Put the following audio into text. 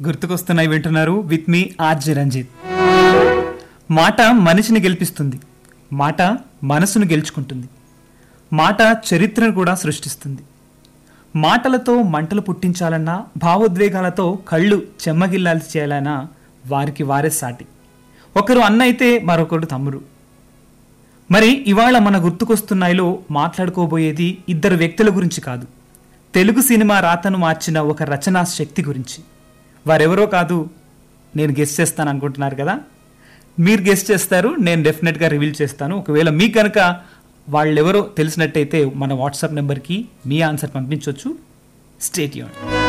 గుర్తుకొస్తున్నాయి వింటున్నారు with me RJ Ranjith మాట మనిషిని గెలిపిస్తుంది మాట మనసును గెలుచుకుంటుంది మాట చరిత్రను కూడా సృష్టిస్తుంది మాటలతో మంటలు పుట్టించాలన్నా భావోద్వేగాలతో కళ్ళు చెమ్మగిల్లాల్సి చేయాలన్నా వారికి వారే సాటి ఒకరు అన్న అయితే మరొకరు తమ్ముడు మరి ఇవాళ మన గుర్తుకొస్తున్నాయిలో మాట్లాడుకోబోయేది ఇద్దరు వ్యక్తుల గురించి కాదు తెలుగు సినిమా రాతను మార్చిన ఒక రచనా శక్తి గురించి వారెవరో కాదు నేను గెస్ట్ చేస్తాను అనుకుంటున్నారు కదా మీరు గెస్ట్ చేస్తారు నేను డెఫినెట్గా రివీల్ చేస్తాను ఒకవేళ మీకు కనుక వాళ్ళెవరో తెలిసినట్టయితే మన వాట్సాప్ నెంబర్కి మీ ఆన్సర్ పంపించవచ్చు స్టేట్ యూన్